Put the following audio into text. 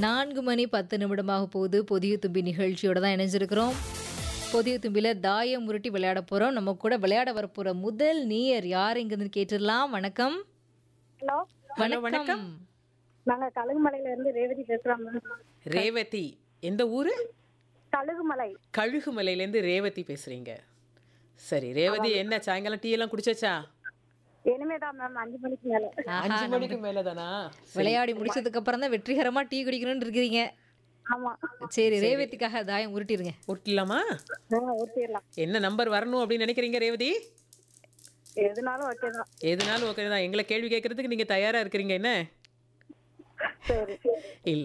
நான்கு மணி பத்து நிமிடமாக போகுது புதிய தும்பி நிகழ்ச்சியோட தான் இணைஞ்சிருக்கிறோம் புதிய தும்பியில் தாயம் உருட்டி விளையாட போகிறோம் நம்ம கூட விளையாட வரப்போகிற முதல் நீயர் யார் இங்கிருந்து கேட்டுடலாம் வணக்கம் ஹலோ வணக்கம் நாங்க கழுகுமலையில இருந்து ரேவதி பேசுறோம் மேம் ரேவதி எந்த ஊரு கழுகுமலை கழுகுமலையிலேருந்து ரேவதி பேசுறீங்க சரி ரேவதி என்ன சாயங்காலம் டீ எல்லாம் குடிச்சாச்சா இனிமேதான் மேம் அஞ்சு மணிக்கு மேல அஞ்சு மணிக்கு மேலதானா விளையாடி முடிச்சதுக்கு அப்புறம் தான் வெற்றிகரமாக டீ குடிக்கணும்னு இருக்கிறீங்க ஆமா சரி ரேவதிக்காக தாயம் உருட்டிடுங்க ஒட்டலாமா ஊற்றிடலாம் என்ன நம்பர் வரணும் அப்படின்னு நினைக்கிறீங்க ரேவதி எதுனாலும் ஓகே தான் எதுனாலும் ஓகே தான் எங்களை கேள்வி கேட்கறதுக்கு நீங்க தயாரா இருக்கிறீங்க என்ன சரி இல்ல